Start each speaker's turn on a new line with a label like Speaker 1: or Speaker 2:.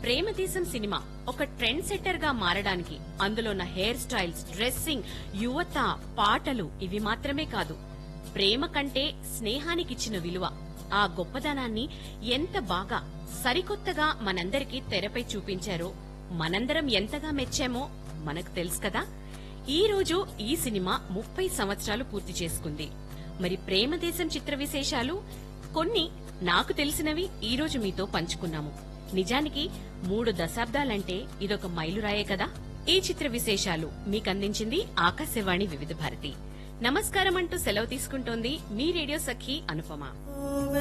Speaker 1: ప్రేమదేశం సినిమా ఒక trend setter గా మారడానికి అందులో ఉన్న హెయిర్ స్టైల్స్ డ్రెస్సింగ్ యువత పాటలు ఇవి మాత్రమే కాదు ప్రేమ కంటే స్నేహానికిచ్చిన విలువ ఆ గొప్పదనాన్ని ఎంత బాగా సరికొత్తగా మనందరికీ తెరపై చూపించారో మనందరం ఎంతగా మెచ్చామో మనకు తెలుసు కదా ఈ రోజు ఈ సినిమా ముప్పై సంవత్సరాలు పూర్తి చేసుకుంది మరి ప్రేమదేశం చిత్ర విశేషాలు కొన్ని నాకు తెలిసినవి ఈ రోజు మీతో పంచుకున్నాము నిజానికి మూడు దశాబ్దాలంటే ఇదొక మైలురాయే కదా ఈ చిత్ర విశేషాలు మీకందించింది ఆకాశవాణి వివిధ భారతి నమస్కారం అంటూ సెలవు తీసుకుంటోంది మీ రేడియో సఖి అనుపమ